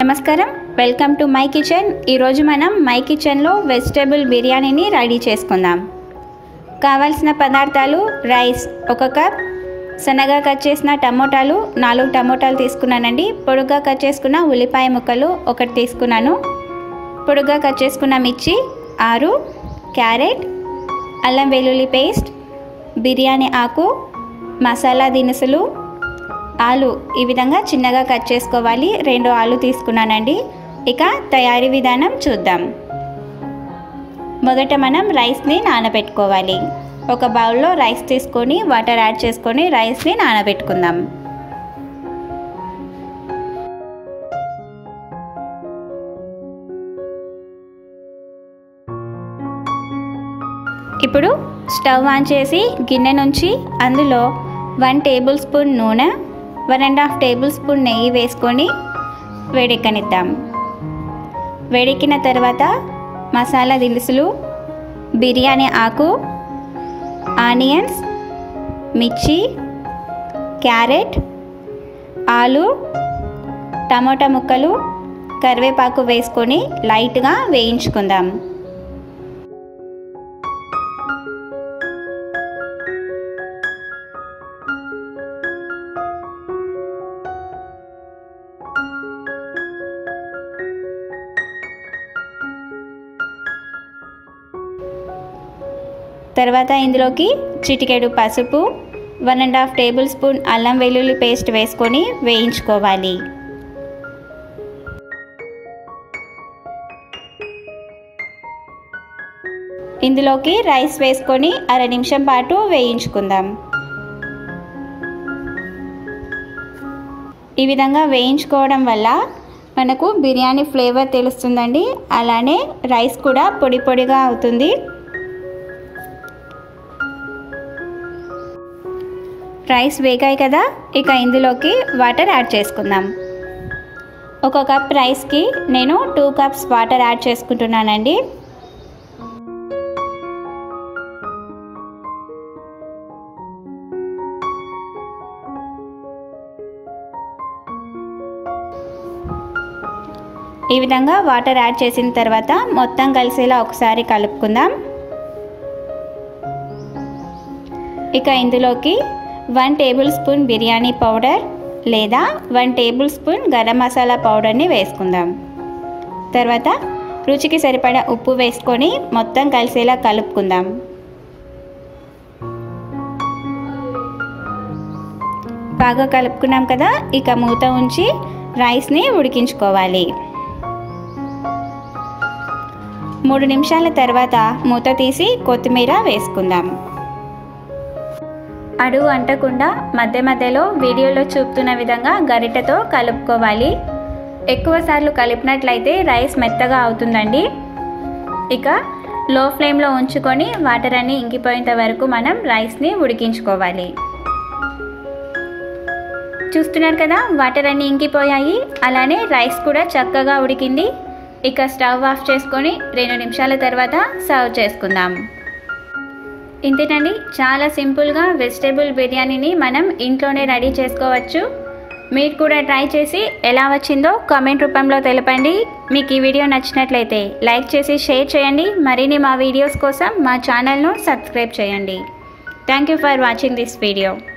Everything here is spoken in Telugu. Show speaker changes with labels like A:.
A: నమస్కారం వెల్కమ్ టు మై కిచెన్ ఈరోజు మనం మై కిచెన్లో వెజిటేబుల్ బిర్యానీని రెడీ చేసుకుందాం కావాల్సిన పదార్థాలు రైస్ ఒక కప్ సన్నగా కట్ చేసిన టమోటాలు నాలుగు టమోటాలు తీసుకున్నానండి పొడుగ్గా కట్ చేసుకున్న ఉల్లిపాయ ముక్కలు ఒకటి తీసుకున్నాను పొడుగ్గా కట్ చేసుకున్న మిర్చి ఆరు క్యారెట్ అల్లం వెల్లుల్లి పేస్ట్ బిర్యానీ ఆకు మసాలా దినుసులు ఆలు ఈ విధంగా చిన్నగా కట్ చేసుకోవాలి రెండు ఆలు తీసుకున్నానండి ఇక తయారీ విధానం చూద్దాం మొదట మనం రైస్ని నానబెట్టుకోవాలి ఒక బౌల్లో రైస్ తీసుకొని వాటర్ యాడ్ చేసుకొని రైస్ని నానబెట్టుకుందాం ఇప్పుడు స్టవ్ ఆన్ చేసి గిన్నె నుంచి అందులో వన్ టేబుల్ స్పూన్ నూనె one and half tablespoon నెయ్యి వేసుకొని వేడెక్కనిద్దాం వేడెక్కిన తర్వాత మసాలా దినుసులు బిర్యానీ ఆకు ఆనియన్స్ మిర్చి క్యారెట్ ఆలు టమోటా ముక్కలు కరివేపాకు వేసుకొని లైట్గా వేయించుకుందాం తర్వాత ఇందులోకి చిటికెడు పసుపు one and half tablespoon అల్లం వెల్లుల్లి పేస్ట్ వేసుకొని వేయించుకోవాలి ఇందులోకి రైస్ వేసుకొని అర నిమిషం పాటు వేయించుకుందాం ఈ విధంగా వేయించుకోవడం వల్ల మనకు బిర్యానీ ఫ్లేవర్ తెలుస్తుందండి అలానే రైస్ కూడా పొడి పొడిగా అవుతుంది రైస్ వేగాయి కదా ఇక ఇందులోకి వాటర్ యాడ్ చేసుకుందాం ఒక కప్ రైస్కి నేను టూ కప్స్ వాటర్ యాడ్ చేసుకుంటున్నానండి ఈ విధంగా వాటర్ యాడ్ చేసిన తర్వాత మొత్తం కలిసేలా ఒకసారి కలుపుకుందాం ఇక ఇందులోకి one tablespoon biryani powder లేదా one tablespoon garam masala పౌడర్ని వేసుకుందాం తర్వాత రుచికి సరిపడా ఉప్పు వేసుకొని మొత్తం కలిసేలా కలుపుకుందాం బాగా కలుపుకున్నాం కదా ఇక మూత ఉంచి రైస్ని ఉడికించుకోవాలి మూడు నిమిషాల తర్వాత మూత తీసి కొత్తిమీర వేసుకుందాం అడుగు అంటకుండా మధ్య మధ్యలో వీడియోలో చూపుతున్న విధంగా గరిటెతో కలుపుకోవాలి ఎక్కువసార్లు కలిపినట్లయితే రైస్ మెత్తగా అవుతుందండి ఇక లో ఫ్లేమ్లో ఉంచుకొని వాటర్ అన్ని ఇంకిపోయేంత వరకు మనం రైస్ని ఉడికించుకోవాలి చూస్తున్నారు కదా వాటర్ అన్ని ఇంకిపోయాయి అలానే రైస్ కూడా చక్కగా ఉడికింది ఇక స్టవ్ ఆఫ్ చేసుకొని రెండు నిమిషాల తర్వాత సర్వ్ చేసుకుందాం ఇంతేనండి చాలా సింపుల్గా వెజిటేబుల్ బిర్యానీని మనం ఇంట్లోనే రెడీ చేసుకోవచ్చు మీరు కూడా ట్రై చేసి ఎలా వచ్చిందో కామెంట్ రూపంలో తెలపండి మీకు ఈ వీడియో నచ్చినట్లయితే లైక్ చేసి షేర్ చేయండి మరిన్ని మా వీడియోస్ కోసం మా ఛానల్ను సబ్స్క్రైబ్ చేయండి thank you for watching this video